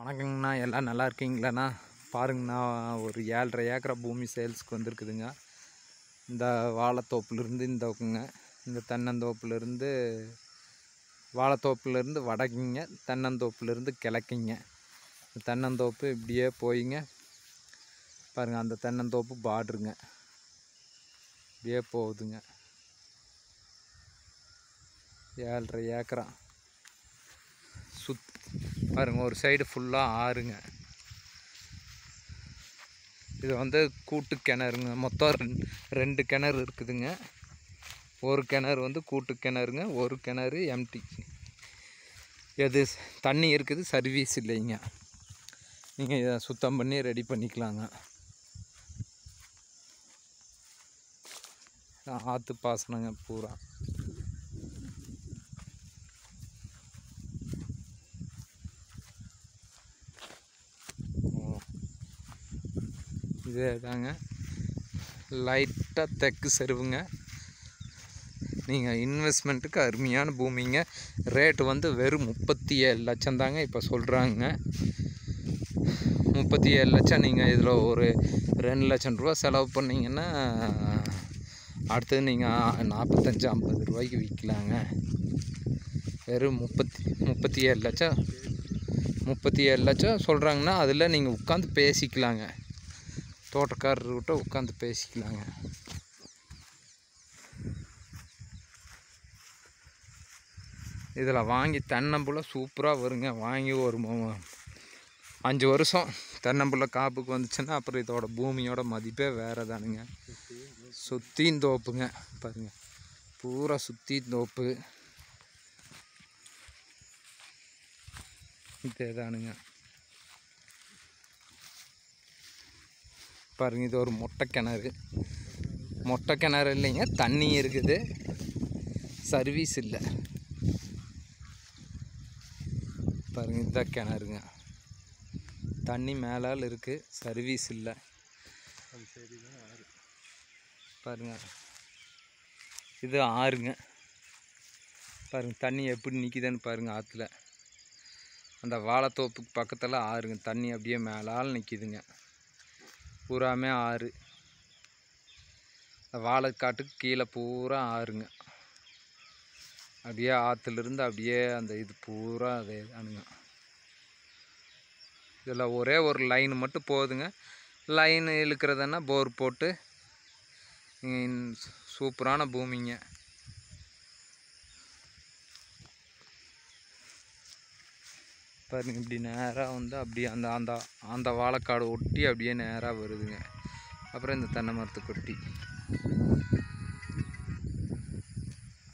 வணக்கங்கண்ணா எல்லாம் நல்லா இருக்கீங்களாண்ணா பாருங்கண்ணா ஒரு ஏழரை ஏக்கரா பூமி சேல்ஸ்க்கு வந்திருக்குதுங்க இந்த வாழைத்தோப்புலேருந்து இந்த பக்கங்க இந்த தென்னந்தோப்புலேருந்து வாழைத்தோப்புலேருந்து வடக்குங்க தென்னந்தோப்புலேருந்து கிழக்குங்க இந்த தென்னந்தோப்பு இப்படியே போயிங்க பாருங்கள் அந்த தென்னந்தோப்பு பார்டருங்க இப்படியே போகுதுங்க ஏழரை ஏக்கரா சுத் பாருங்க ஒரு சைடு ஃபுல்லாக ஆறுங்க இது வந்து கூட்டு கிணறுங்க மொத்தம் ரெண் ரெண்டு கிணறு இருக்குதுங்க ஒரு கிணறு வந்து கூட்டு கிணறுங்க ஒரு கிணறு எம்டி எது தண்ணி இருக்குது சர்வீஸ் இல்லைங்க நீங்கள் இதை சுத்தம் பண்ணி ரெடி பண்ணிக்கலாங்க ஆற்று பாசனங்க பூரா ஓ. இதே தாங்க லைட்டாக தெற்கு செருவுங்க நீங்கள் இன்வெஸ்ட்மெண்ட்டுக்கு அருமையான பூமிங்க ரேட்டு வந்து வெறும் முப்பத்தி ஏழு லட்சம் தாங்க இப்போ சொல்கிறாங்க முப்பத்தி ஏழு லட்சம் நீங்கள் இதில் ஒரு ரெண்டு லட்சம் ரூபா செலவு பண்ணிங்கன்னா அடுத்தது நீங்கள் நாற்பத்தஞ்சு ஐம்பது ரூபாய்க்கு விற்கலாங்க வெறும் முப்பத்தி முப்பத்தி ஏழு லட்சம் முப்பத்தி ஏழு லட்சம் சொல்கிறாங்கன்னா அதில் நீங்கள் உட்காந்து பேசிக்கலாங்க தோட்டக்காரர்கிட்ட உட்காந்து பேசிக்கலாங்க இதில் வாங்கி தென்னம்புள்ள சூப்பராக வருங்க வாங்கி ஒரு மு- அஞ்சு வருஷம் தென்னம்புள்ள காப்புக்கு வந்துச்சுன்னா அப்புறம் இதோட பூமியோட மதிப்பே வேறு தானுங்க சுற்றியும் தோப்புங்க பாருங்க பூரா சுற்றி தோப்பு இதே தானுங்க பாருங்க இது ஒரு மொட்டை கிணறு மொட்டை கிணறு இல்லைங்க தண்ணி இருக்குது சர்வீஸ் இல்லை பாருங்க இதுதான் கிணறுங்க தண்ணி மேலால் இருக்குது சர்வீஸ் இல்லை பாருங்க இது ஆறுங்க பாருங்க தண்ணி எப்படி நிற்கிதுன்னு பாருங்க ஆற்றுல அந்த வாழைத்தோப்புக்கு பக்கத்தில் ஆறுங்க தண்ணி அப்படியே மேலால் நிற்கிதுங்க பூராமே ஆறு அந்த வாழைக்காட்டுக்கு கீழே பூரா ஆறுங்க அப்படியே ஆற்றுலேருந்து அப்படியே அந்த இது பூரா அதே தானுங்க இதில் ஒரே ஒரு லைன் மட்டும் போகுதுங்க லைன் இழுக்கிறதுன்னா போர் போட்டு இங்க சூப்பரான பூமிங்க பாருங்க இப்படி நேராக வந்து அப்படியே அந்த அந்த அந்த வாழைக்காடு ஒட்டி அப்படியே நேராக வருதுங்க அப்புறம் இந்த தென்னை மரத்தை கொட்டி